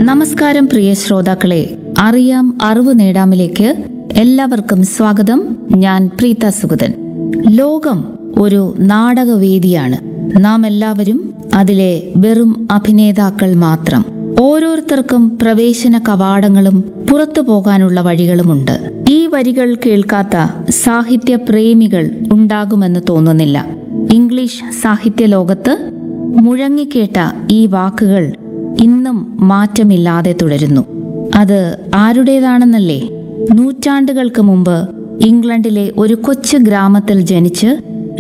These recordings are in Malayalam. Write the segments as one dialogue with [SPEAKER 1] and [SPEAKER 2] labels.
[SPEAKER 1] നമസ്കാരം പ്രിയ ശ്രോതാക്കളെ അറിയാം അറിവ് നേടാമിലേക്ക് എല്ലാവർക്കും സ്വാഗതം ഞാൻ പ്രീത സുഗതൻ ലോകം ഒരു നാടകവേദിയാണ് നാം എല്ലാവരും അതിലെ വെറും അഭിനേതാക്കൾ മാത്രം ഓരോരുത്തർക്കും പ്രവേശന കവാടങ്ങളും പുറത്തു പോകാനുള്ള വഴികളുമുണ്ട് ഈ വരികൾ കേൾക്കാത്ത സാഹിത്യ പ്രേമികൾ ഉണ്ടാകുമെന്ന് തോന്നുന്നില്ല ഇംഗ്ലീഷ് സാഹിത്യ ലോകത്ത് മുഴങ്ങിക്കേട്ട ഈ വാക്കുകൾ ഇന്നും മാറ്റമില്ലാതെ തുടരുന്നു അത് ആരുടേതാണെന്നല്ലേ നൂറ്റാണ്ടുകൾക്ക് മുമ്പ് ഇംഗ്ലണ്ടിലെ ഒരു കൊച്ചു ഗ്രാമത്തിൽ ജനിച്ച്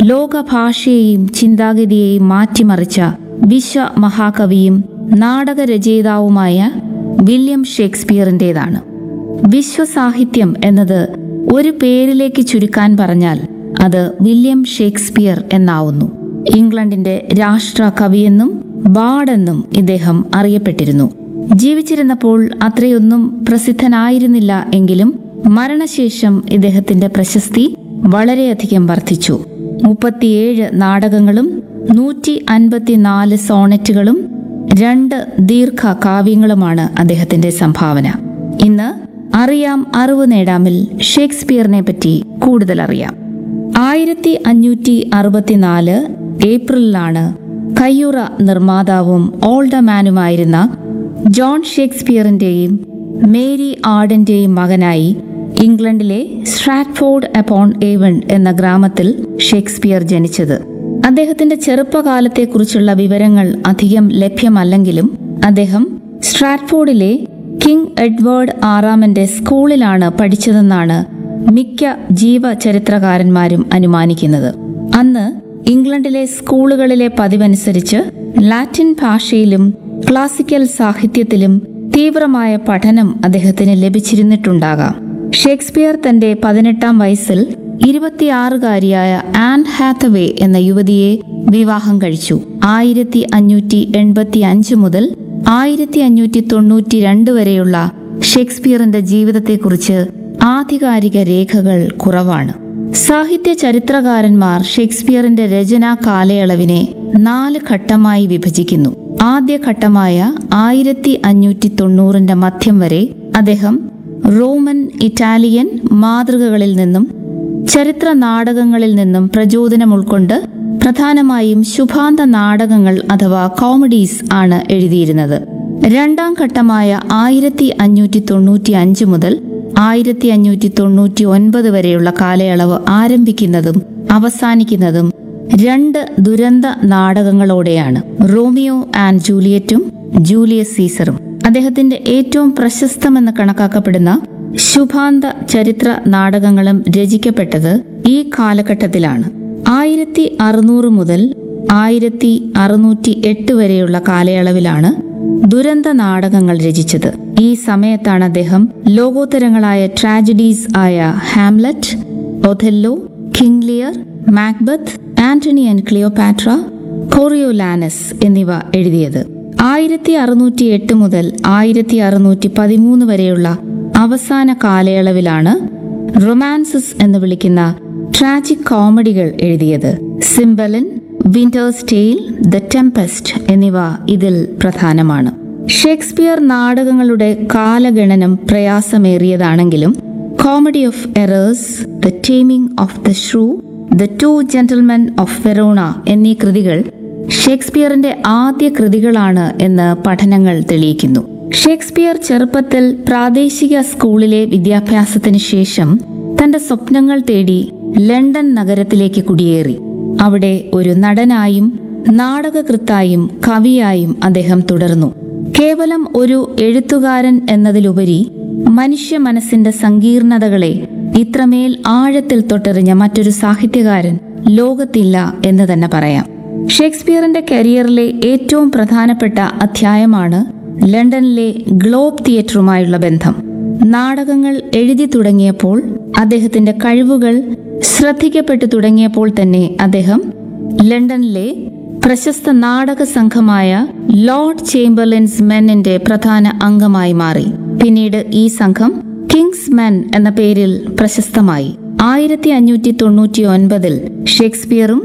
[SPEAKER 1] ലോകഭാഷയെയും ചിന്താഗതിയെയും മാറ്റിമറിച്ച വിശ്വ മഹാകവിയും നാടകരചയിതാവുമായ വില്യം ഷേക്സ്പിയറിൻ്റെതാണ് വിശ്വസാഹിത്യം എന്നത് ഒരു പേരിലേക്ക് ചുരുക്കാൻ പറഞ്ഞാൽ അത് വില്യം ഷേക്സ്പിയർ എന്നാവുന്നു ഇംഗ്ലണ്ടിന്റെ രാഷ്ട്ര കവിയെന്നും ബാഡെന്നും ഇദ്ദേഹം അറിയപ്പെട്ടിരുന്നു ജീവിച്ചിരുന്നപ്പോൾ അത്രയൊന്നും പ്രസിദ്ധനായിരുന്നില്ല എങ്കിലും മരണശേഷം ഇദ്ദേഹത്തിന്റെ പ്രശസ്തി വളരെയധികം വർദ്ധിച്ചു മുപ്പത്തിയേഴ് നാടകങ്ങളും നൂറ്റി അൻപത്തിനാല് സോണറ്റുകളും രണ്ട് ദീർഘ കാവ്യങ്ങളുമാണ് അദ്ദേഹത്തിന്റെ സംഭാവന ഇന്ന് അറിയാം അറിവ് നേടാമിൽ ഷേക്സ്പിയറിനെ പറ്റി കൂടുതൽ അറിയാം ആയിരത്തി അഞ്ഞൂറ്റി അറുപത്തിനാല് ഏപ്രിലിലാണ് കയ്യുറ നിർമ്മാതാവും ഓൾഡമാനുമായിരുന്ന ജോൺ ഷേക്സ്പിയറിന്റെയും മേരി ആർഡന്റെയും മകനായി ഇംഗ്ലണ്ടിലെ സ്ട്രാറ്റ്ഫോർഡ് അപ്പോൺ ഏവൺ എന്ന ഗ്രാമത്തിൽ ഷേക്സ്പിയർ ജനിച്ചത് അദ്ദേഹത്തിന്റെ ചെറുപ്പകാലത്തെക്കുറിച്ചുള്ള വിവരങ്ങൾ അധികം ലഭ്യമല്ലെങ്കിലും അദ്ദേഹം സ്ട്രാറ്റ്ഫോർഡിലെ കിങ് എഡ്വേർഡ് ആറാമന്റെ സ്കൂളിലാണ് പഠിച്ചതെന്നാണ് മിക്ക ജീവചരിത്രകാരന്മാരും അനുമാനിക്കുന്നത് അന്ന് ഇംഗ്ലണ്ടിലെ സ്കൂളുകളിലെ പതിവനുസരിച്ച് ലാറ്റിൻ ഭാഷയിലും ക്ലാസിക്കൽ സാഹിത്യത്തിലും തീവ്രമായ പഠനം അദ്ദേഹത്തിന് ലഭിച്ചിരുന്നിട്ടുണ്ടാകാം ഷേക്സ്പിയർ തന്റെ പതിനെട്ടാം വയസ്സിൽ ഇരുപത്തിയാറുകാരിയായ ആൻ ഹാത്തവേ എന്ന യുവതിയെ വിവാഹം കഴിച്ചു ആയിരത്തി അഞ്ഞൂറ്റി എൺപത്തി അഞ്ച് മുതൽ ആയിരത്തി അഞ്ഞൂറ്റി തൊണ്ണൂറ്റി രണ്ട് വരെയുള്ള ഷേക്സ്പിയറിന്റെ ജീവിതത്തെക്കുറിച്ച് ആധികാരിക രേഖകൾ കുറവാണ് സാഹിത്യ ചരിത്രകാരന്മാർ ഷേക്സ്പിയറിന്റെ രചനാ കാലയളവിനെ നാല് ഘട്ടമായി വിഭജിക്കുന്നു ആദ്യ ഘട്ടമായ ആയിരത്തി അഞ്ഞൂറ്റി തൊണ്ണൂറിന്റെ മധ്യം വരെ അദ്ദേഹം റോമൻ ഇറ്റാലിയൻ മാതൃകകളിൽ നിന്നും ചരിത്ര നാടകങ്ങളിൽ നിന്നും പ്രചോദനം ഉൾക്കൊണ്ട് പ്രധാനമായും ശുഭാന്ത നാടകങ്ങൾ അഥവാ കോമഡീസ് ആണ് എഴുതിയിരുന്നത് രണ്ടാം ഘട്ടമായ ആയിരത്തി അഞ്ഞൂറ്റി തൊണ്ണൂറ്റി അഞ്ച് മുതൽ ആയിരത്തി അഞ്ഞൂറ്റി തൊണ്ണൂറ്റി ഒൻപത് വരെയുള്ള കാലയളവ് ആരംഭിക്കുന്നതും അവസാനിക്കുന്നതും രണ്ട് ദുരന്ത നാടകങ്ങളോടെയാണ് റോമിയോ ആൻഡ് ജൂലിയറ്റും ജൂലിയസ് സീസറും അദ്ദേഹത്തിന്റെ ഏറ്റവും പ്രശസ്തമെന്ന് കണക്കാക്കപ്പെടുന്ന ശുഭാന്ത ചരിത്ര നാടകങ്ങളും രചിക്കപ്പെട്ടത് ഈ കാലഘട്ടത്തിലാണ് ആയിരത്തി അറുന്നൂറ് മുതൽ ആയിരത്തി അറുന്നൂറ്റി എട്ട് വരെയുള്ള കാലയളവിലാണ് ദുരന്ത നാടകങ്ങൾ രചിച്ചത് ഈ സമയത്താണ് അദ്ദേഹം ലോകോത്തരങ്ങളായ ട്രാജഡീസ് ആയ Hamlet Othello King Lear Macbeth Antony and Cleopatra Coriolanus എന്നിവ എഴുതിയത് ആയിരത്തി അറുന്നൂറ്റി എട്ട് മുതൽ ആയിരത്തി അറുന്നൂറ്റി പതിമൂന്ന് വരെയുള്ള അവസാന കാലയളവിലാണ് റൊമാൻസസ് എന്ന് വിളിക്കുന്ന ട്രാജിക് കോമഡികൾ എഴുതിയത് Cymbeline Winter's tale the tempest എന്നിവ ഇതിൽ പ്രധാനമാണ് ഷേക്സ്പിയർ നാടകങ്ങളുടെ കാലഗണനം പ്രയാസമേറിയതാണെങ്കിലും comedy of errors the taming of the shrew the two gentlemen of Verona എന്നീ കൃതികൾ ഷേക്സ്പിയറിന്റെ ആദ്യ കൃതികളാണ് എന്ന് പഠനങ്ങൾ തെളിയിക്കുന്നു ഷേക്സ്പിയർ ചെറുപ്പത്തിൽ പ്രാദേശിക സ്കൂളിലെ വിദ്യാഭ്യാസത്തിന് ശേഷം തന്റെ സ്വപ്നങ്ങൾ തേടി ലണ്ടൻ നഗരത്തിലേക്ക് കുടിയേറി അവിടെ ഒരു നടനായും നാടകകൃത്തായും കവിയായും അദ്ദേഹം തുടർന്നു കേവലം ഒരു എഴുത്തുകാരൻ എന്നതിലുപരി മനുഷ്യ മനസ്സിന്റെ സങ്കീർണതകളെ ഇത്രമേൽ ആഴത്തിൽ തൊട്ടെറിഞ്ഞ മറ്റൊരു സാഹിത്യകാരൻ ലോകത്തില്ല എന്ന് തന്നെ പറയാം ഷേക്സ്പിയറിന്റെ കരിയറിലെ ഏറ്റവും പ്രധാനപ്പെട്ട അധ്യായമാണ് ലണ്ടനിലെ ഗ്ലോബ് തിയേറ്ററുമായുള്ള ബന്ധം നാടകങ്ങൾ എഴുതി തുടങ്ങിയപ്പോൾ അദ്ദേഹത്തിന്റെ കഴിവുകൾ ശ്രദ്ധിക്കപ്പെട്ടു തുടങ്ങിയപ്പോൾ തന്നെ അദ്ദേഹം ലണ്ടനിലെ പ്രശസ്ത നാടക സംഘമായ ലോർഡ് ചേംബർലിൻസ് മെന്നിന്റെ പ്രധാന അംഗമായി മാറി പിന്നീട് ഈ സംഘം കിങ്സ് മെൻ എന്ന പേരിൽ പ്രശസ്തമായി ആയിരത്തി അഞ്ഞൂറ്റി തൊണ്ണൂറ്റി ഒൻപതിൽ ഷേക്സ്പിയറും